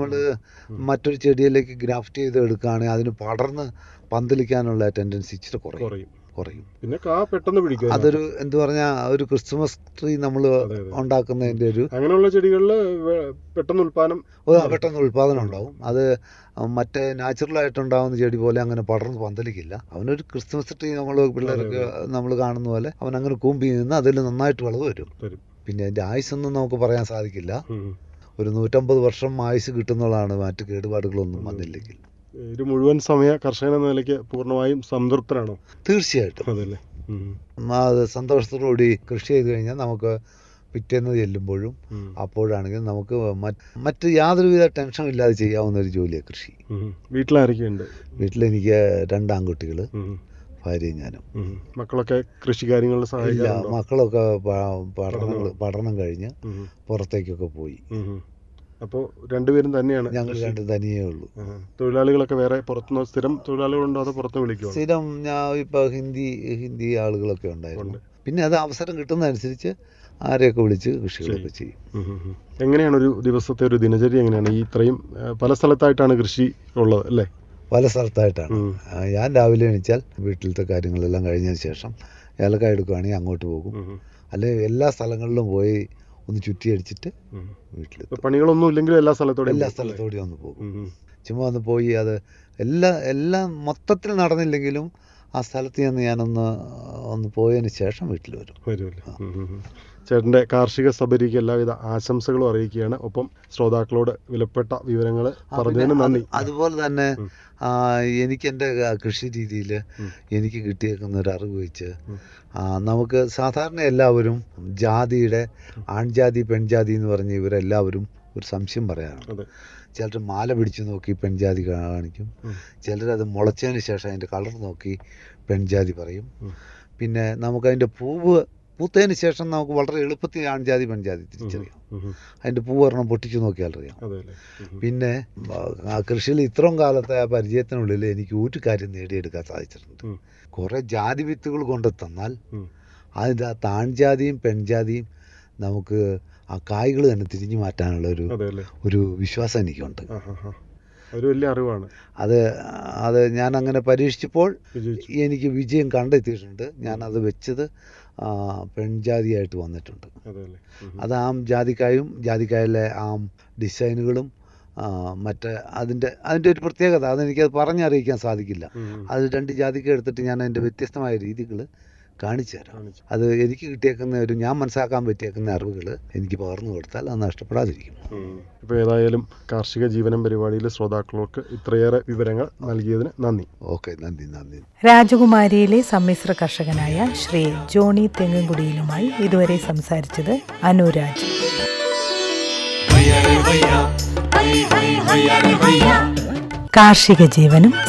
നമ്മൾ മറ്റൊരു ചെടിയിലേക്ക് ഗ്രാഫ്റ്റ് ചെയ്ത് എടുക്കുകയാണെങ്കിൽ അതിന് പടർന്ന് പന്തലിക്കാനുള്ള ടെൻഡൻസി ഇച്ചിരി കുറയും കുറയും കുറയും പിന്നെ കാ പെട്ടെന്ന് പിടിക്കും അതൊരു എന്ത് പറഞ്ഞാൽ ഒരു ക്രിസ്മസ് ട്രീ നമ്മൾ അതെ, അതെ. ഉണ്ടാക്കുന്നതിൻ്റെ ഒരു അങ്ങനെയുള്ള ചെടികളിൽ പെട്ടെന്ന് ഉൽപാദനം ഒരു പെട്ടെന്ന് ഉൽപാദനം ഉണ്ടാവും അത് മറ്റേ നാച്ചുറലായിട്ടുണ്ടാവുന്ന ചെടി പോലെ അങ്ങനെ പടർന്ന് പന്തലിക്കില്ല അവനൊരു ക്രിസ്മസ് ട്രീ നമ്മൾ പിള്ളേർക്ക് നമ്മൾ കാണുന്ന പോലെ അവൻ അങ്ങനെ കൂമ്പി നിന്ന് അതിൽ നന്നായിട്ട് വിളവ് വരും വരും. പിന്നെ അതിൻ്റെ ആയുസ്സൊന്നും നമുക്ക് പറയാൻ സാധിക്കില്ല ഉം. ഒരു നൂറ്റമ്പത് വർഷം ആയുസ് കിട്ടുന്നതാണ് മറ്റ് കേടുപാടുകളൊന്നും വന്നില്ലെങ്കിൽ ഒരു മുഴുവൻ സമയ കർഷകൻ എന്ന നിലയ്ക്ക് പൂർണ്ണമായും സംതൃപ്തരാണോ തീർച്ചയായിട്ടും അതല്ലേ ഉം. അത് സന്തോഷത്തോടുകൂടി കൃഷി ചെയ്ത് കഴിഞ്ഞാൽ നമുക്ക് പിറ്റേന്ന് ചെല്ലുമ്പോഴും ഉം. അപ്പോഴാണെങ്കിലും നമുക്ക് മറ്റ് മറ്റ് യാതൊരുവിധ ടെൻഷനും ഇല്ലാതെ ചെയ്യാവുന്ന ഒരു ജോലിയാണ് കൃഷി ഉം. വീട്ടിലാരൊക്കെയുണ്ട് വീട്ടിലെനിക്ക് രണ്ട് ആൺകുട്ടികൾ ഉം. ഭാര്യയും ഞാനും ഉം. മക്കളൊക്കെ കൃഷി കാര്യങ്ങളിൽ ഇല്ല സഹായിക്കാറുണ്ടോ മക്കളൊക്കെ പ- പഠനങ്ങൾ പഠനം. പഠനം കഴിഞ്ഞ് ഉം. പുറത്തേക്കൊക്കെ പോയി ഉം. അപ്പോൾ രണ്ടുപേരും തന്നെയാണ് ഞങ്ങൾ കൃഷി? രണ്ട് തനിയേ ഉള്ളൂ ആ. തൊഴിലാളികളൊക്കെ വേറെ പുറത്തുനിന്ന് സ്ഥിരം തൊഴിലാളികളുണ്ടോ അതോ പുറത്ത് വിളിക്കുമോ സ്ഥിരം ഞാൻ ഇപ്പോൾ ഹിന്ദി ഹിന്ദി ആളുകളൊക്കെ ഉണ്ടായിരുന്നു പിന്നെ അത് അവസരം കിട്ടുന്നതനുസരിച്ച് ആരെയൊക്കെ വിളിച്ച് കൃഷികളൊക്കെ ചെയ്യും ഉം ഉം ഉം. എങ്ങനെയാണ് ഒരു ദിവസത്തെ ഒരു ദിനചര്യ എങ്ങനെയാണ് ഈ ഇത്രയും ആ, പല സ്ഥലത്തായിട്ടാണ് കൃഷി ഉള്ളത് അല്ലേ പല സ്ഥലത്തായിട്ടാണ് ഉം. ആ, ഞാൻ രാവിലെ എണീച്ചാൽ വീട്ടിലത്തെ കാര്യങ്ങളെല്ലാം കഴിഞ്ഞതിന് ശേഷം ഏലക്കായ എടുക്കുകയാണെങ്കിൽ അങ്ങോട്ട് പോകും ഉം ഉം. അല്ലെങ്കിൽ എല്ലാ സ്ഥലങ്ങളിലും പോയി ഒന്ന് ചുറ്റി അടിച്ചിട്ട് ഉം. വീട്ടിലെത്തും ഇപ്പൊ പണികളൊന്നും ഇല്ലെങ്കിലും എല്ലാ സ്ഥലത്തോടെയും എല്ലാ പോകും, സ്ഥലത്തോടെയും ഒന്ന് പോകും അല്ലേ? ഉം ഉം. ചുമ്മാ ഒന്ന് പോയി അത് എല്ലാ എല്ലാം മൊത്തത്തിൽ നടന്നില്ലെങ്കിലും ആ സ്ഥലത്ത് നിന്ന് ഞാനൊന്ന് ഒന്ന് പോയതിന് ശേഷം വീട്ടിൽ വരും വരുമല്ലേ ഉം ഉം ഉം. ചേട്ടന്റെ കാർഷിക സബരിക്ക് എല്ലാവിധ ആശംസകളും അറിയിക്കുകയാണ് ഒപ്പം ശ്രോതാക്കളോട് വിലപ്പെട്ട വിവരങ്ങൾ ആ, പറഞ്ഞതിന് പിന്നെ നന്ദി അത് അതുപോലെ തന്നെ ഉം. ആ, എനിക്ക് എൻ്റെ കൃഷി രീതിയിൽ ഉം. എനിക്ക് കിട്ടിയേക്കുന്ന ഒരു അറിവ് വെച്ച് ഉം. ആ, നമുക്ക് സാധാരണ എല്ലാവരും ജാതിയുടെ ആൺജാതി പെൺജാതി എന്ന് പറഞ്ഞ് ഇവരെല്ലാവരും ഒരു സംശയം പറയാറുണ്ട് അതെ ചിലർ മാല പിടിച്ചു നോക്കി പെൺജാതി കാണിക്കും ഉം. ചിലരത് മുളച്ചതിന് ശേഷം അതിൻ്റെ കളർ നോക്കി പെൺജാതി പറയും ഉം. പിന്നെ നമുക്ക് അതിൻ്റെ പൂവ് പൂത്തതിന് ശേഷം നമുക്ക് വളരെ എളുപ്പത്തിൽ ആൺജാതി പെൺജാതി തിരിച്ചറിയാം ഉം ഉം. അതിൻ്റെ പൂവ് ഒരെണ്ണം പൊട്ടിച്ചു നോക്കിയാൽ അറിയാം അതെ അല്ലേ ഉം ഉം. പിന്നെ ആ കൃഷിയിൽ ഇത്രയും കാലത്തെ ആ പരിചയത്തിനുള്ളിൽ എനിക്ക് ഒരു കാര്യം നേടിയെടുക്കാൻ സാധിച്ചിട്ടുണ്ട് ഉം. കുറേ ജാതി വിത്തുകൾ കൊണ്ട് തന്നാൽ ഉം. അതിൻ്റെ ആ താൺജാതിയും പെൺജാതിയും നമുക്ക് ആ കായ്കൾ തന്നെ തിരിഞ്ഞു മാറ്റാനുള്ള ഒരു അതെ അല്ലേ ഒരു വിശ്വാസം എനിക്കുണ്ട് ആ ഹാ ഹാ ഒരു വലിയ അറിവാണ് അത് അത് ഞാൻ അങ്ങനെ പരീക്ഷിച്ചപ്പോൾ വിജയിച്ചു എനിക്ക് വിജയം കണ്ടെത്തിയിട്ടുണ്ട് ഞാനത് വെച്ചത് ആ, പെൺജാതിയായിട്ട് വന്നിട്ടുണ്ട് അതെ അല്ലേ ഉം ഉം. അത് ആം ജാതിക്കായും ജാതിക്കായിലെ ആം ഡിസൈനുകളും ആ, മറ്റ് അതിൻ്റെ അതിൻ്റെ ഒരു പ്രത്യേകത അതെനിക്കത് പറഞ്ഞറിയിക്കാൻ സാധിക്കില്ല ഉം ഉം. അത് രണ്ട് ജാതിക്ക എടുത്തിട്ട് ഞാൻ അതിൻ്റെ വ്യത്യസ്തമായ രീതികൾ കാണിച്ചു തരാം കാണിച്ചു. അത് എനിക്ക് കിട്ടിയേക്കുന്ന ഒരു ഞാൻ മനസ്സിലാക്കാൻ പറ്റിയേക്കുന്ന അറിവുകൾ എനിക്ക് പകർന്നു കൊടുത്താൽ അത് നഷ്ടപ്പെടാതിരിക്കും ഉം. ഇപ്പോൾ ഏതായാലും കാർഷിക ജീവനം പരിപാടിയിൽ ശ്രോതാക്കൾക്ക് ഇത്രയേറെ വിവരങ്ങൾ നൽകിയതിന് നന്ദി ഓക്കെ നന്ദി നന്ദി രാജകുമാരിയിലെ സമ്മിശ്ര കർഷകനായ ശ്രീ ജോണി തെങ്ങുംകുടിയിലുമായി ഇതുവരെ സംസാരിച്ചത് അനുരാജ് കാർഷിക ജീവനും